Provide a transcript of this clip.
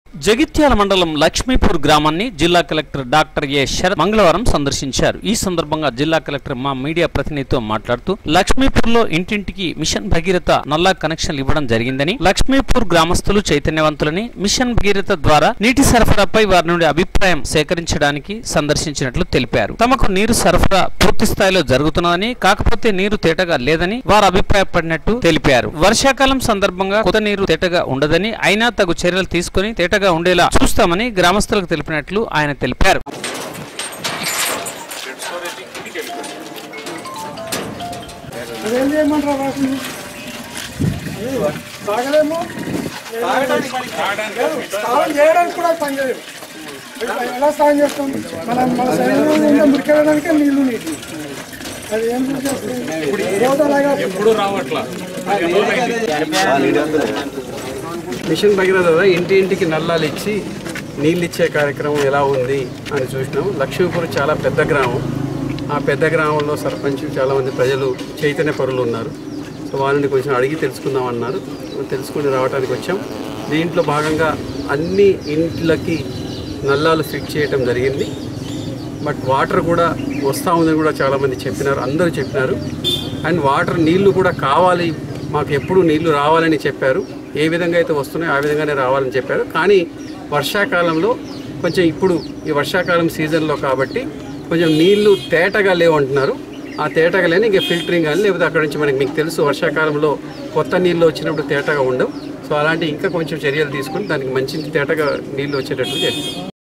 జగిత్యాల మండలం లక్ష్మీపూర్ గ్రామాన్ని జిల్లా కలెక్టర్ డాక్టర్ ఏ శరత్ మంగళవారం సందర్శించారు ఈ సందర్భంగా జిల్లా కలెక్టర్ మా మీడియా ప్రతినిధితో మాట్లాడుతూ లక్ష్మీపూర్ లో ఇంటింటికి మిషన్ భగీరథ నల్లా కనెక్షన్లు ఇవ్వడం జరిగిందని లక్ష్మీపూర్ గ్రామస్తులు చైతన్యవంతులని మిషన్ భగీరథ ద్వారా నీటి సరఫరాపై వారి నుండి అభిప్రాయం సేకరించడానికి సందర్శించినట్లు తెలిపారు తమకు నీరు సరఫరా పూర్తి స్థాయిలో జరుగుతున్నదని కాకపోతే నీరు తేటగా లేదని వారు అభిప్రాయపడినట్టు తెలిపారు వర్షాకాలం సందర్భంగా కొత్త నీరు తేటగా ఉండదని అయినా తగు చర్యలు తీసుకుని తేటగా ఉండేలా చూస్తామని గ్రామస్తులకు తెలిపినట్లు ఆయన తెలిపారు అదేం చేయమంటారా వాటిని తాగలేము స్నానం చేయడానికి కూడా పని చేయదు ఎలా స్నానం చేస్తాం మన మన శరీరం ఉండే మురికెళ్ళడానికే నీళ్లు నీటి అది ఏం చేస్తుంది రోజు అలాగా మిషన్ భగీరథ ద్వారా ఇంటి ఇంటికి నల్లాలు ఇచ్చి నీళ్ళు ఇచ్చే కార్యక్రమం ఎలా ఉంది అని చూసినాం లక్ష్మీపురం చాలా పెద్ద గ్రామం ఆ పెద్ద గ్రామంలో సర్పంచ్ చాలామంది ప్రజలు చైతన్య పరులు ఉన్నారు సో వాళ్ళని కొంచెం అడిగి తెలుసుకుందాం అన్నారు తెలుసుకుని రావడానికి వచ్చాం దీంట్లో భాగంగా అన్ని ఇంట్లకి నల్లాలు ఫిట్ చేయటం జరిగింది బట్ వాటర్ కూడా వస్తూ ఉందని కూడా చాలామంది చెప్పినారు అందరూ చెప్పినారు అండ్ వాటర్ నీళ్లు కూడా కావాలి మాకు ఎప్పుడు నీళ్లు రావాలని చెప్పారు ఏ విధంగా అయితే వస్తున్నాయో ఆ విధంగానే రావాలని చెప్పారు కానీ వర్షాకాలంలో కొంచెం ఇప్పుడు ఈ వర్షాకాలం సీజన్లో కాబట్టి కొంచెం నీళ్లు తేటగా లేవంటున్నారు ఆ తేటగా లేని ఇంకా ఫిల్టరింగ్ కానీ లేకపోతే అక్కడ నుంచి మనకి మీకు తెలుసు వర్షాకాలంలో కొత్త నీళ్ళు వచ్చినప్పుడు తేటగా ఉండవు సో అలాంటి ఇంకా కొంచెం చర్యలు తీసుకుని దానికి మంచి తేటగా నీళ్ళు వచ్చేటట్లు చేస్తాం